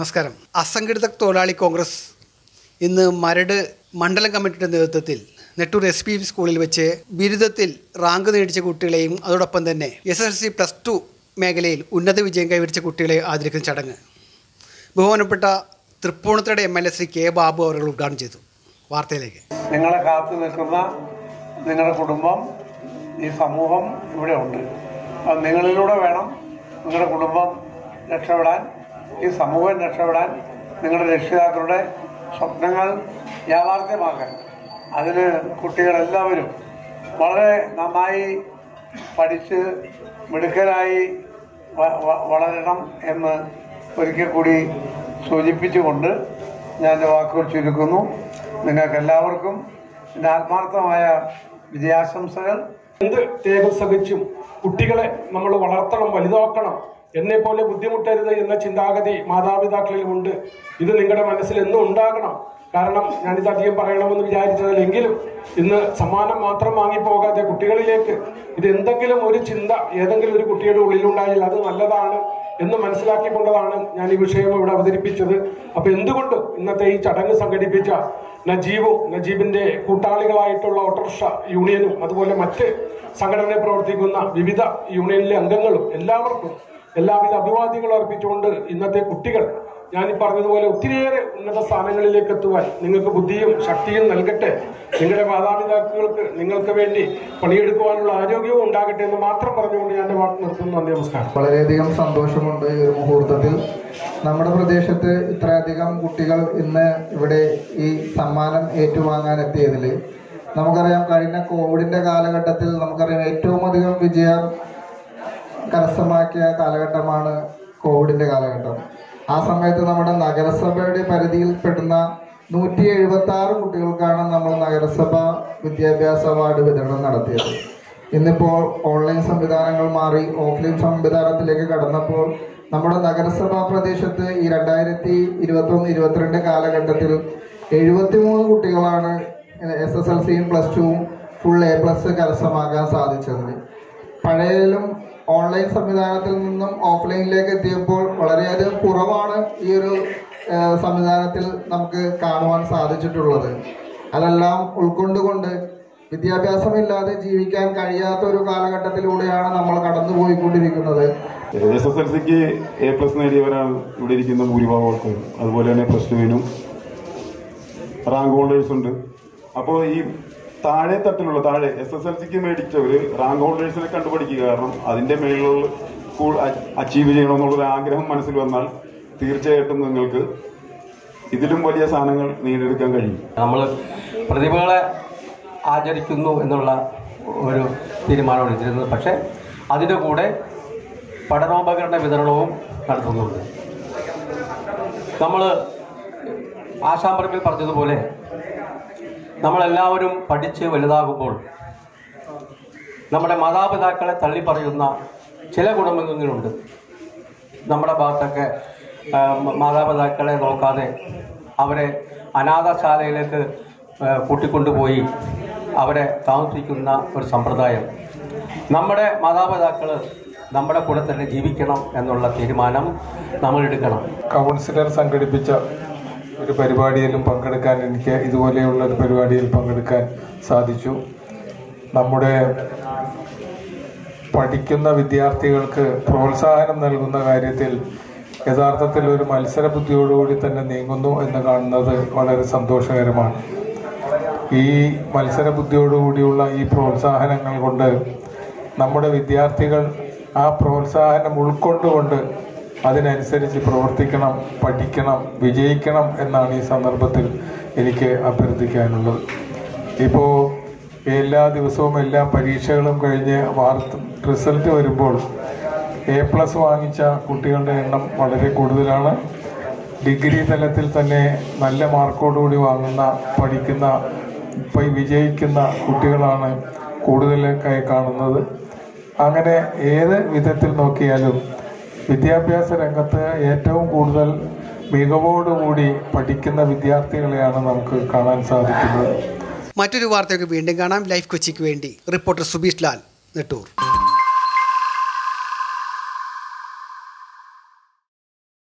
നമസ്കാരം അസംഘടിത തൊഴിലാളി കോൺഗ്രസ് ഇന്ന് മരട് മണ്ഡലം കമ്മിറ്റിയുടെ നേതൃത്വത്തിൽ നെട്ടൂർ എസ് പി സ്കൂളിൽ വെച്ച് ബിരുദത്തിൽ റാങ്ക് നേടിച്ച കുട്ടികളെയും അതോടൊപ്പം തന്നെ S L C plus two മേഖലയിൽ ഉന്നത വിജയം കൈവരിച്ച കുട്ടികളെ ആദരിക്കുന്ന ചടങ്ങ് ബഹുമാനപ്പെട്ട തൃപ്പൂണിത്തറയുടെ M L A Shri K Babu അവർ ഉദ്ഘാടനം ചെയ്തു വാർത്തയിലേക്ക് നിങ്ങളെ കാത്തു നിൽക്കുന്ന നിങ്ങളുടെ കുടുംബം ഈ സമൂഹം ഇവിടെ ഉണ്ട് അത് നിങ്ങളിലൂടെ വേണം നിങ്ങളുടെ കുടുംബം രക്ഷപ്പെടാൻ ഈ സമൂഹം രക്ഷപ്പെടാൻ നിങ്ങളുടെ രക്ഷിതാക്കളുടെ സ്വപ്നങ്ങൾ യാഥാർത്ഥ്യമാക്കാൻ അതിന് കുട്ടികളെല്ലാവരും വളരെ നന്നായി പഠിച്ച് മിടുക്കരായി വ- വ- വളരണം എന്ന് ഒരിക്കൽ കൂടി സൂചിപ്പിച്ചുകൊണ്ട് ഞാൻ എൻ്റെ വാക്കുകൾ ചുരുക്കുന്നു നിങ്ങൾക്ക് എല്ലാവർക്കും എൻ്റെ ആത്മാർത്ഥമായ വിജയാശംസകൾ എന്ത് ത്യാഗം സഹിച്ചും കുട്ടികളെ നമ്മൾ വളർത്തണം വലുതാക്കണം എന്നെ പോലെ ബുദ്ധിമുട്ടരുത് എന്ന ചിന്താഗതി മാതാപിതാക്കളിൽ ഉണ്ട് ഇത് നിങ്ങളുടെ മനസ്സിൽ എന്നും ഉണ്ടാകണം കാരണം ഞാനിത് അധികം പറയണമെന്ന് വിചാരിച്ചതിലെങ്കിലും ഇന്ന് സമ്മാനം മാത്രം വാങ്ങിപ്പോകാതെ കുട്ടികളിലേക്ക് ഇത് എന്തെങ്കിലും ഒരു ചിന്ത ഏതെങ്കിലും ഒരു കുട്ടിയുടെ ഉള്ളിലുണ്ടായാൽ അത് നല്ലതാണ് എന്ന് മനസ്സിലാക്കിക്കൊണ്ടതാണ് ഞാൻ ഈ വിഷയം ഇവിടെ അവതരിപ്പിച്ചത് അപ്പൊ എന്തുകൊണ്ട് ഇന്നത്തെ ഈ ചടങ്ങ് സംഘടിപ്പിച്ച നജീബും നജീബിന്റെ കൂട്ടാളികളായിട്ടുള്ള ഓട്ടോറിക്ഷ യൂണിയനും അതുപോലെ മറ്റ് സംഘടനയിൽ പ്രവർത്തിക്കുന്ന വിവിധ യൂണിയനിലെ അംഗങ്ങളും എല്ലാവർക്കും എല്ലാവിധ അഭിവാദ്യങ്ങളും അർപ്പിച്ചുകൊണ്ട് ഇന്നത്തെ കുട്ടികൾ ഞാൻ ഈ പറഞ്ഞതുപോലെ ഒത്തിരിയേറെ ഉന്നത സ്ഥാനങ്ങളിലേക്ക് എത്തുവാൻ നിങ്ങൾക്ക് ബുദ്ധിയും ശക്തിയും നൽകട്ടെ നിങ്ങളുടെ മാതാപിതാക്കൾക്ക് നിങ്ങൾക്ക് വേണ്ടി പണിയെടുക്കുവാനുള്ള ആരോഗ്യവും ഉണ്ടാകട്ടെ എന്ന് മാത്രം പറഞ്ഞുകൊണ്ട് ഞാൻ എൻ്റെ വാക്ക് നിർത്തുന്നു നന്ദി നമസ്കാരം വളരെയധികം സന്തോഷമുണ്ട് ഈ ഒരു മുഹൂർത്തത്തിൽ നമ്മുടെ പ്രദേശത്ത് ഇത്രയധികം കുട്ടികൾ ഇന്ന് ഇവിടെ ഈ സമ്മാനം ഏറ്റുവാങ്ങാൻ എത്തിയതിൽ നമുക്കറിയാം കഴിഞ്ഞ കോവിഡിന്റെ കാലഘട്ടത്തിൽ നമുക്കറിയാം ഏറ്റവും അധികം വിജയം കരസ്ഥമാക്കിയ കാലഘട്ടമാണ് കോവിഡിന്റെ കാലഘട്ടം ആ സമയത്ത് നമ്മുടെ നഗരസഭയുടെ പരിധിയിൽപ്പെടുന്ന നൂറ്റി എഴുപത്തി ആറ് കുട്ടികൾക്കാണ് നമ്മൾ നഗരസഭ വിദ്യാഭ്യാസ അവാർഡ് വിതരണം നടത്തിയത് ഇന്നിപ്പോൾ ഓൺലൈൻ സംവിധാനങ്ങൾ മാറി ഓഫ്ലൈൻ സംവിധാനത്തിലേക്ക് കടന്നപ്പോൾ നമ്മുടെ നഗരസഭാ പ്രദേശത്ത് ഈ രണ്ടായിരത്തി ഇരുപത്തി ഒന്ന് ഇരുപത്തിരണ്ട് കാലഘട്ടത്തിൽ എഴുപത്തിമൂന്ന് കുട്ടികളാണ് എസ് എസ് എൽ സിയും പ്ലസ് ടുവും ഫുൾ എ പ്ലസ് കരസ്ഥമാക്കാൻ സാധിച്ചത് പഴയതിലും ഓൺലൈൻ സംവിധാനത്തിൽ നിന്നും ഓഫ്ലൈനിലേക്ക് എത്തിയപ്പോൾ വളരെയധികം കുറവാണ് ഈ ഒരു ആ, സംവിധാനത്തിൽ നമുക്ക് കാണുവാൻ സാധിച്ചിട്ടുള്ളത് അതെല്ലാം ഉൾക്കൊണ്ടുകൊണ്ട് വിദ്യാഭ്യാസമില്ലാതെ ജീവിക്കാൻ കഴിയാത്ത ഒരു കാലഘട്ടത്തിലൂടെയാണ് നമ്മൾ കടന്നുപോയിക്കൊണ്ടിരിക്കുന്നത് എസ് എസ് എൽ സിക്ക് എ പ്ലസ് നേടിയവരാണ് ഇവിടെ ഇരിക്കുന്ന ഭൂരിഭാഗം ആൾക്കാരും അതുപോലെ തന്നെ പ്ലസ് ടുവിനും റാങ്ക് ഹോൾഡേഴ്സ് ഉണ്ട് അപ്പോൾ ഈ താഴെ തട്ടിലുള്ള താഴെ എസ് എസ് എൽ സിക്ക് മേടിച്ചവര് റാങ്ക് ഹോൾഡേഴ്സിനെ കണ്ടുപഠിക്കുക കാരണം അതിന്റെ മേളിലുള്ള അച്ചീവ് ചെയ്യണമെന്നുള്ളൊരു ആഗ്രഹം മനസ്സിൽ വന്നാൽ തീർച്ചയായിട്ടും നിങ്ങൾക്ക് ഇതിലും വലിയ സാധനങ്ങൾ നേടിയെടുക്കാൻ കഴിയും നമ്മൾ പ്രതിഭകളെ ആചരിക്കുന്നു എന്നുള്ള ഒരു തീരുമാനം എടുത്തിരുന്നത് പക്ഷേ അതിൻ്റെ കൂടെ പഠനോപകരണ വിതരണവും നടത്തുന്നുണ്ട് നമ്മൾ ആശാമ്പറമ്പിൽ പറഞ്ഞതുപോലെ നമ്മളെല്ലാവരും പഠിച്ച് വലുതാകുമ്പോൾ നമ്മുടെ മാതാപിതാക്കളെ തള്ളി പറയുന്ന ചില കുടുംബങ്ങളുണ്ട് നമ്മുടെ ഭാഗത്തൊക്കെ ആ, മ- മാതാപിതാക്കളെ നോക്കാതെ അവരെ അനാഥശാലയിലേക്ക് ആ, കൂട്ടിക്കൊണ്ടുപോയി അവരെ താമസിക്കുന്ന ഒരു സമ്പ്രദായം നമ്മുടെ മാതാപിതാക്കൾ നമ്മുടെ കൂടെ തന്നെ ജീവിക്കണം എന്നുള്ള തീരുമാനം നമ്മൾ എടുക്കണം കൗൺസിലർ സംഘടിപ്പിച്ച ഒരു പരിപാടിയിലും പങ്കെടുക്കാൻ എനിക്ക് ഇതുപോലെയുള്ള ഒരു പരിപാടിയിൽ പങ്കെടുക്കാൻ സാധിച്ചു നമ്മുടെ പഠിക്കുന്ന വിദ്യാർത്ഥികൾക്ക് പ്രോത്സാഹനം നൽകുന്ന കാര്യത്തിൽ യഥാർത്ഥത്തിൽ ഒരു മത്സര ബുദ്ധിയോടുകൂടി തന്നെ നീങ്ങുന്നു എന്ന് കാണുന്നത് വളരെ സന്തോഷകരമാണ് ഈ മത്സര ബുദ്ധിയോടുകൂടിയുള്ള ഈ പ്രോത്സാഹനങ്ങൾ കൊണ്ട് നമ്മുടെ വിദ്യാർത്ഥികൾ ആ പ്രോത്സാഹനം ഉൾക്കൊണ്ടുകൊണ്ട് അതിനനുസരിച്ച് പ്രവർത്തിക്കണം പഠിക്കണം വിജയിക്കണം എന്നാണ് ഈ സന്ദർഭത്തിൽ എനിക്ക് അഭ്യർത്ഥിക്കാനുള്ളത് ഇപ്പോൾ എല്ലാ ദിവസവും എല്ലാ പരീക്ഷകളും കഴിഞ്ഞ് വാർത്ത റിസൾട്ട് വരുമ്പോൾ എ പ്ലസ് വാങ്ങിച്ച കുട്ടികളുടെ എണ്ണം വളരെ കൂടുതലാണ് ഡിഗ്രി തലത്തിൽ തന്നെ നല്ല മാർക്കോടുകൂടി വാങ്ങുന്ന പഠിക്കുന്ന ഇപ്പം വിജയിക്കുന്ന കുട്ടികളാണ് കൂടുതലായി കാണുന്നത് അങ്ങനെ ഏത് വിധത്തിൽ നോക്കിയാലും വിദ്യാഭ്യാസ രംഗത്ത് ഏറ്റവും കൂടുതൽ മികവോടുകൂടി പഠിക്കുന്ന വിദ്യാർത്ഥികളെയാണ് നമുക്ക് കാണാൻ സാധിക്കുന്നത് മറ്റൊരു വാർത്തയൊക്കെ വീണ്ടും കാണാം ലൈഫ് കൊച്ചിക്ക് വേണ്ടി റിപ്പോർട്ടർ സുബീഷ് ലാൽ നെട്ടൂർ